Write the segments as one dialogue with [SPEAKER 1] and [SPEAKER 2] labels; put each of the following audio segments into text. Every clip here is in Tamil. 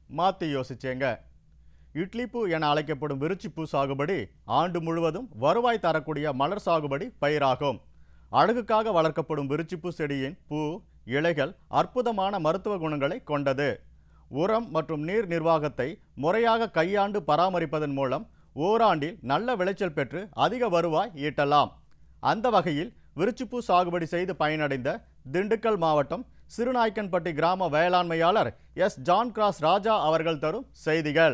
[SPEAKER 1] மாற்றி யோசிச்சேங்க இட்லிப்பூ என அழைக்கப்படும் விருச்சிப்பூ சாகுபடி ஆண்டு முழுவதும் வருவாய் தரக்கூடிய மலர் சாகுபடி பயிராகும் அழகுக்காக வளர்க்கப்படும் விருச்சிப்பூ செடியின் பூ இலைகள் அற்புதமான மருத்துவ குணங்களை கொண்டது உரம் மற்றும் நீர் நிர்வாகத்தை முறையாக கையாண்டு பராமரிப்பதன் மூலம் ஓராண்டில் நல்ல விளைச்சல் பெற்று அதிக வருவாய் ஈட்டலாம் அந்த வகையில் விருச்சிப்பூ சாகுபடி செய்து பயனடைந்த திண்டுக்கல் மாவட்டம் சிறுநாய்க்கன்பட்டி கிராம வேளாண்மையாளர் எஸ் ஜான் கிராஸ் ராஜா அவர்கள் தரும் செய்திகள்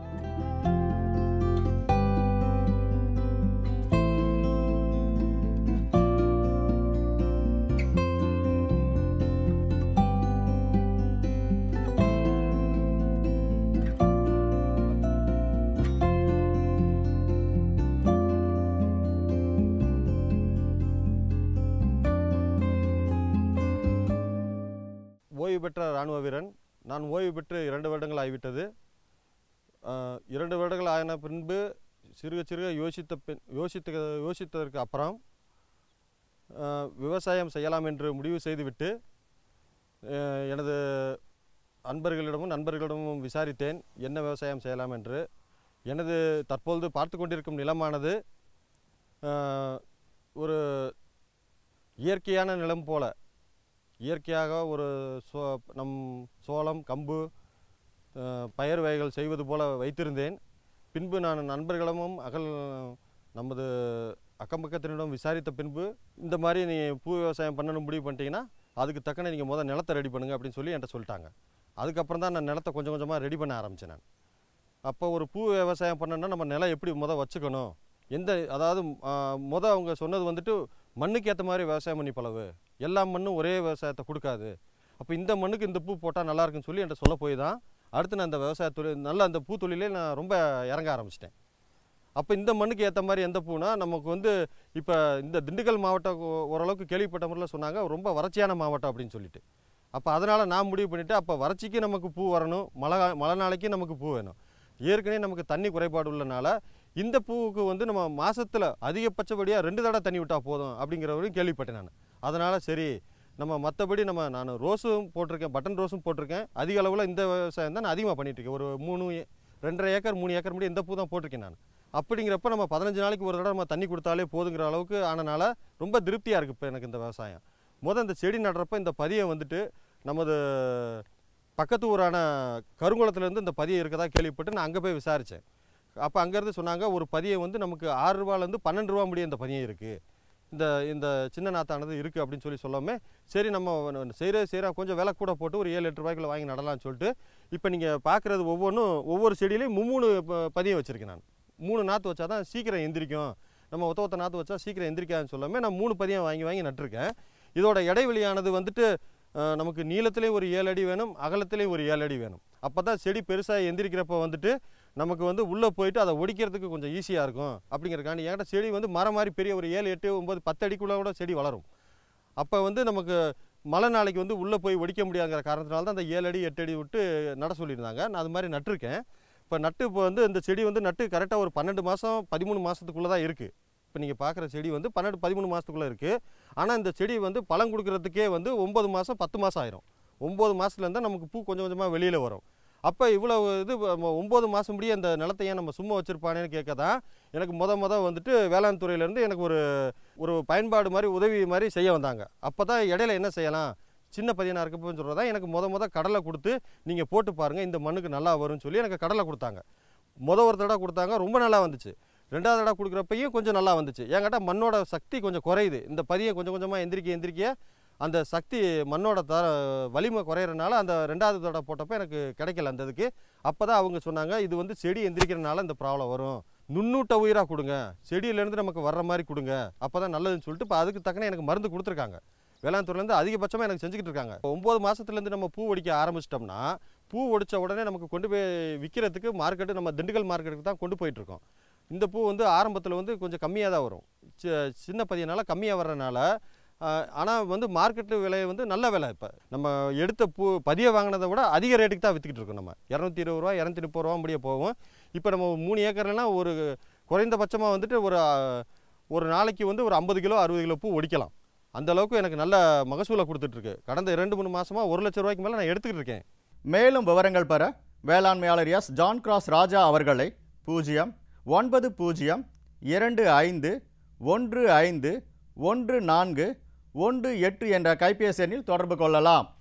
[SPEAKER 2] ஓய்வு பெற்ற இராணுவ வீரன் நான் ஓய்வு பெற்று இரண்டு வருடங்கள் ஆகிவிட்டது ஆஹ், இரண்டு வருடங்கள் ஆன பின்பு சிறுக சிறுக யோசித்த பின் யோசித்த யோசித்ததற்கு அப்புறம் ஆஹ், விவசாயம் செய்யலாம் என்று முடிவு செய்துவிட்டு ஆஹ், எனது அன்பர்களிடமும் நண்பர்களிடமும் விசாரித்தேன் என்ன விவசாயம் செய்யலாம் என்று எனது தற்பொழுது பார்த்து கொண்டிருக்கும் நிலமானது ஆஹ், ஒரு இயற்கையான நிலம் போல இயற்கையாக ஒரு சோ நம் சோளம் கம்பு அஹ், பயிர் வகைகள் செய்வது போல வைத்திருந்தேன் பின்பு நான் நண்பர்களிடமும் அகல் நமது அக்கம் பக்கத்தினரிடம் விசாரித்த பின்பு இந்த மாதிரி நீ பூ விவசாயம் பண்ணணும் முடிவு பண்ணிட்டீங்கன்னா அதுக்கு தக்கன நீங்கள் முதல் நிலத்தை ரெடி பண்ணுங்க அப்படின்னு சொல்லி என்கிட்ட சொல்லிட்டாங்க அதுக்கப்புறம் தான் நான் நிலத்தை கொஞ்சம் கொஞ்சமாக ரெடி பண்ண ஆரம்பித்தேன் நான் அப்போ ஒரு பூ விவசாயம் பண்ணணும்னா நம்ம நிலம் எப்படி முத வச்சுக்கணும் எந்த அதாவது ஆஹ், முத அவங்க சொன்னது வந்துட்டு மண்ணுக்கு ஏற்ற மாதிரி விவசாயம் பண்ணி பழவு எல்லா மண்ணும் ஒரே விவசாயத்தை கொடுக்காது அப்போ இந்த மண்ணுக்கு இந்த பூ போட்டால் நல்லா இருக்குன்னு சொல்லி என்கிட்ட சொல்ல போய் தான் அடுத்து நான் இந்த விவசாய தொழில் நல்ல அந்த பூ தொழிலே நான் ரொம்ப இறங்க ஆரம்பிச்சிட்டேன் அப்போ இந்த மண்ணுக்கு ஏற்ற மாதிரி எந்த பூனா நமக்கு வந்து இப்போ இந்த திண்டுக்கல் மாவட்டம் ஓ- ஓரளவுக்கு கேள்விப்பட்ட முறையில் சொன்னாங்க ரொம்ப வறட்சியான மாவட்டம் அப்படின்னு சொல்லிட்டு அப்போ அதனால் நான் முடிவு பண்ணிவிட்டு அப்போ வறட்சிக்கு நமக்கு பூ வரணும் மழை கா- மழை நாளைக்கு நமக்கு பூ வேணும் ஏற்கனவே நமக்கு தண்ணி குறைபாடு உள்ளனால இந்த பூவுக்கு வந்து நம்ம மாசத்துல அதிகபட்சப்படியாக ரெண்டு தடவை தண்ணி விட்டால் போதும் அப்படிங்கிற வரையும் கேள்விப்பட்டேன் நான் அதனால் சரி நம்ம மற்றபடி நம்ம நான் ரோஸும் போட்டிருக்கேன் பட்டன் ரோஸும் போட்டிருக்கேன் அதிக அளவில் இந்த விவசாயம் தான் நான் அதிகமாக பண்ணிட்டு இருக்கேன் ஒரு மூணு ஏ- ரெண்டரை ஏக்கர் மூணு ஏக்கர் முடி இந்த பூ தான் போட்டிருக்கேன் நான் அப்படிங்கிறப்ப நம்ம பதினஞ்சு நாளைக்கு ஒரு தடவை நம்ம தண்ணி கொடுத்தாலே போதுங்கிற அளவுக்கு ஆனனால ரொம்ப திருப்தியாக இருக்குது இப்போ எனக்கு இந்த விவசாயம் முதல் இந்த செடி நடுறப்ப இந்த பதியை வந்துட்டு நமது பக்கத்து ஊரான கருங்குளத்துலேருந்து இந்த பதியம் இருக்கதா கேள்விப்பட்டு நான் அங்கே போய் விசாரித்தேன் அப்போ அங்கேருந்து சொன்னாங்க ஒரு பதியை வந்து நமக்கு ஆறு ரூபாலேருந்து பன்னெண்டு ரூபா முடிய இந்த பதியம் இருக்குது இந்த இந்த சின்ன நாத்தானது இருக்குது அப்படின்னு சொல்லி சொல்லாமல் சரி நம்ம செய்கிற செய்கிற கொஞ்சம் விலை கூட போட்டு ஒரு ஏழு எட்டு ரூபாய்க்குள்ள வாங்கி நடலாம்னு சொல்லிட்டு இப்போ நீங்கள் பார்க்குறது ஒவ்வொன்றும் ஒவ்வொரு செடியிலையும் மும்மூணு ப- பதியம் வச்சுருக்கேன் நான் மூணு நாற்று வச்சா தான் சீக்கிரம் எந்திரிக்கும் நம்ம ஒத்த ஒத்த நாற்று வச்சா சீக்கிரம் எந்திரிக்காதுன்னு சொல்லாமல் நான் மூணு பதியம் வாங்கி வாங்கி நட்டிருக்கேன் இதோட இடைவெளியானது வந்துட்டு அஹ், நமக்கு நீளத்துலேயும் ஒரு ஏழு அடி வேணும் அகலத்துலேயும் ஒரு ஏழு அடி வேணும் அப்போ தான் செடி பெருசாக எந்திரிக்கிறப்ப வந்துட்டு நமக்கு வந்து உள்ளே போயிட்டு அதை ஒடிக்கிறதுக்கு கொஞ்சம் ஈஸியாக இருக்கும் அப்படிங்கிறக்காண்டி என்கிட்ட செடி வந்து மரம் மாதிரி பெரிய ஒரு ஏழு எட்டு ஒம்பது பத்து அடிக்குள்ளே கூட செடி வளரும் அப்போ வந்து நமக்கு மழை நாளைக்கு வந்து உள்ளே போய் ஒடிக்க முடியாதுங்கிற காரணத்தினால தான் அந்த ஏழு அடி எட்டு அடி விட்டு நட சொல்லியிருந்தாங்க நான் அது மாதிரி நட்டிருக்கேன் இப்போ நட்டு இப்போ வந்து இந்த செடி வந்து நட்டு கரெக்டாக ஒரு பன்னெண்டு மாதம் பதிமூணு மாதத்துக்குள்ளே தான் இருக்குது இப்போ நீங்கள் பார்க்குற செடி வந்து பன்னெண்டு பதிமூணு மாதத்துக்குள்ளே இருக்குது ஆனால் இந்த செடி வந்து பழம் கொடுக்கறதுக்கே வந்து ஒம்பது மாதம் பத்து மாதம் ஆயிரும் ஒம்பது மாதத்துலேருந்து நமக்கு பூ கொஞ்சம் கொஞ்சமாக வெளியில் வரும் அப்போ இவ்வளோ இது நம்ம ஒம்பது மாதம் முடிய அந்த நிலத்தை ஏன் நம்ம சும்மா வச்சுருப்பானேன்னு கேட்க தான் எனக்கு முத முத வந்துட்டு வேளாண் துறையிலேருந்து எனக்கு ஒரு ஒரு பயன்பாடு மாதிரி உதவி மாதிரி செய்ய வந்தாங்க அப்போ தான் இடையில என்ன செய்யலாம் சின்ன பையனாக இருக்கப்போன்னு சொல்கிறதா எனக்கு முத முத கடலை கொடுத்து நீங்கள் போட்டு பாருங்கள் இந்த மண்ணுக்கு நல்லா வரும்னு சொல்லி எனக்கு கடலை கொடுத்தாங்க முத ஒரு தடவை கொடுத்தாங்க ரொம்ப நல்லா வந்துச்சு ரெண்டாவது தடவை கொடுக்குறப்பையும் கொஞ்சம் நல்லா வந்துச்சு என்கிட்ட மண்ணோட சக்தி கொஞ்சம் குறையுது இந்த பதியை கொஞ்சம் கொஞ்சமாக எந்திரிக்க எந்திரிக்க அந்த சக்தி மண்ணோட தர வலிமை குறையிறனால அந்த ரெண்டாவது தடவை போட்டப்போ எனக்கு கிடைக்கல அந்த இதுக்கு அப்போ தான் அவங்க சொன்னாங்க இது வந்து செடி எந்திரிக்கிறனால இந்த ப்ராப்ளம் வரும் நுண்ணூட்ட உயிராக கொடுங்க செடியிலேருந்து நமக்கு வர்ற மாதிரி கொடுங்க அப்போ தான் நல்லதுன்னு சொல்லிட்டு இப்போ அதுக்கு தக்கன எனக்கு மருந்து கொடுத்துருக்காங்க வேளாண் துறையிலேருந்து அதிகபட்சமாக எனக்கு செஞ்சுக்கிட்டு இருக்காங்க ஒம்பது மாதத்துலேருந்து நம்ம பூ ஒடிக்க ஆரம்பிச்சிட்டோம்னா பூ ஒடிச்ச உடனே நமக்கு கொண்டு போய் விற்கிறதுக்கு மார்க்கெட்டு நம்ம திண்டுக்கல் மார்க்கெட்டுக்கு தான் கொண்டு போயிட்டுருக்கோம் இந்த பூ வந்து ஆரம்பத்தில் வந்து கொஞ்சம் கம்மியாக தான் வரும் சி- சின்ன பதியனால கம்மியாக வர்றனால ஆனால் வந்து மார்க்கெட்டு விலை வந்து நல்ல விலை இப்போ நம்ம எடுத்த பூ பதிய வாங்கினதை விட அதிக ரேட்டுக்கு தான் விற்றுக்கிட்டு இருக்கோம் நம்ம இரநூத்தி இருபது ரூபா இரநூத்தி முப்பது ரூபா முடிய போகும் இப்போ நம்ம மூணு ஏக்கர்லாம் ஒரு குறைந்தபட்சமாக வந்துட்டு ஒரு அஹ், ஒரு நாளைக்கு வந்து ஒரு ஐம்பது கிலோ அறுபது கிலோ பூ ஒடிக்கலாம் அந்த அளவுக்கு எனக்கு நல்ல மகசூலை கொடுத்துட்ருக்கு கடந்த ரெண்டு மூணு மாசமா ஒரு லட்ச ரூபாய்க்கு மேலே நான் எடுத்துக்கிட்டு இருக்கேன்
[SPEAKER 1] மேலும் விவரங்கள் பெற வேளாண்மையாளர் எஸ் ஜான் கிராஸ் ராஜா அவர்களை பூஜ்ஜியம் ஒன்பது பூஜ்ஜியம் இரண்டு ஐந்து ஒன்று ஐந்து ஒன்று நான்கு ஒன்று எட்டு என்ற கைபேசி எண்ணில் தொடர்பு கொள்ளலாம்